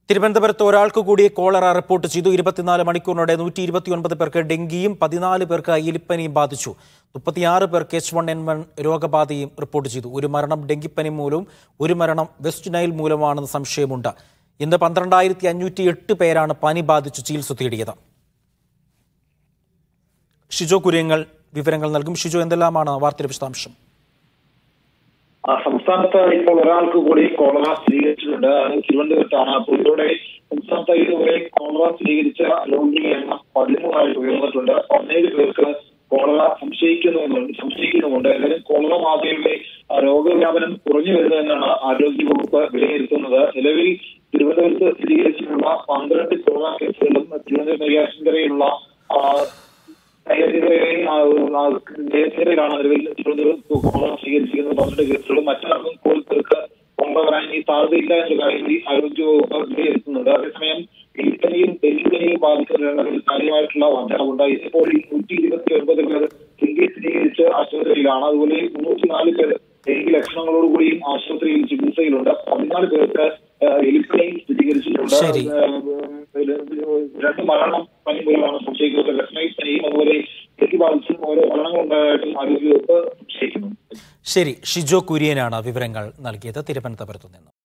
തിരുവനന്തപുരത്ത് ഒരാൾക്ക് കൂടി കോളറ റിപ്പോർട്ട് ചെയ്തു ഇരുപത്തിനാല് മണിക്കൂറിനിടെ നൂറ്റി ഇരുപത്തിയൊൻപത് പേർക്ക് ഡെങ്കിയും പതിനാല് പേർക്ക് എലിപ്പനിയും ബാധിച്ചു മുപ്പത്തിയാറ് പേർക്ക് എച്ച് വൺ എൻ വൺ രോഗബാധയും റിപ്പോർട്ട് ചെയ്തു ഒരു മരണം ഡെങ്കിപ്പനി മൂലവും ഒരു മരണം വെസ്റ്റ് നൈൽ മൂലമാണെന്ന് സംശയമുണ്ട് ഇന്ന് പന്ത്രണ്ടായിരത്തി അഞ്ഞൂറ്റി എട്ട് പേരാണ് പനി ബാധിച്ചു ചികിത്സ തേടിയത് ഷിജോ കുര്യങ്ങൾ വിവരങ്ങൾ നൽകും ഷിജോ എന്തെല്ലാമാണ് വാർത്തയുടെ വിശദാംശം ആ, സംസ്ഥാനത്ത് ഇപ്പോൾ ഒരാൾക്ക് കൂടി കോളറ സ്ഥിരീകരിച്ചിട്ടുണ്ട് അത് തിരുവനന്തപുരത്താണ് അപ്പോൾ ഇതോടെ സംസ്ഥാനത്ത് ഇതുവരെ കോളറ സ്ഥിരീകരിച്ച രോഗികളുടെ എണ്ണം പതിമൂന്നായിട്ട് ഉയർന്നിട്ടുണ്ട് പതിനേഴ് പേർക്ക് കോളറ സംശയിക്കുന്നുമുണ്ട് സംശയിക്കുന്നുമുണ്ട് എല്ലാവരും കോളറ മാതൃകയുടെ ആ, രോഗവ്യാപനം കുറഞ്ഞു വരുന്നതെന്നാണ് ആരോഗ്യവകുപ്പ് വിലയിരുത്തുന്നത് നിലവിൽ തിരുവനന്തപുരത്ത് സ്ഥിരീകരിച്ചിട്ടുള്ള പന്ത്രണ്ട് കോളറ കേസുകളും തിരുവനന്തപുരം നെയ്യാറ്റിൻകരയിലുള്ള ആ, നേരത്തിലാണ് നിലവിൽ തിരുവനന്തപുരം കോളറ സ്വീകരിച്ചിരിക്കുന്നത് പന്ത്രണ്ട് കേസുകളും മറ്റാർക്കും കോവിഡ് പേർക്ക് കൊണ്ട വരാൻ ഈ സാധ്യതയില്ല എന്ന കാര്യം ഈ ആരോഗ്യവകുപ്പ് വിലയിരുത്തുന്നുണ്ട് അതേസമയം എലിപ്പനിയും ഡെങ്കിപ്പനിയും ബാധിക്കുന്നതിൽ കാര്യമായിട്ടുള്ള വർധനവുണ്ട് ഇപ്പോൾ ഈ നൂറ്റി ഇരുപത്തി ഒൻപത് പേർ ഡെങ്കി സ്ഥിരീകരിച്ച് ആശുപത്രിയിലാണ് അതുപോലെ മുന്നൂറ്റി നാല് പേർ ഡെങ്കി ലക്ഷണങ്ങളോടുകൂടിയും ആശുപത്രിയിൽ ചികിത്സയിലുണ്ട് പതിനാല് പേർക്ക് ഏഹ്, എലിപ്പനിയും സ്ഥിരീകരിച്ചിട്ടുണ്ട് ശരി. ഏഹ്, രണ്ട് മരണം പനി മൂലമാണ് സംശയിക്കുന്നത് ലക്ഷണയിൽ പനിയും അതുപോലെ ഡെങ്കി ബാധിച്ചും ഓരോ മരണങ്ങളുണ്ടായിട്ടും ആരോഗ്യവകുപ്പ് സംശയിക്കുന്നു ശരി ഷിജോ കുര്യനാണ് വിവരങ്ങൾ നൽകിയത് തിരുവനന്തപുരത്ത് നിന്ന്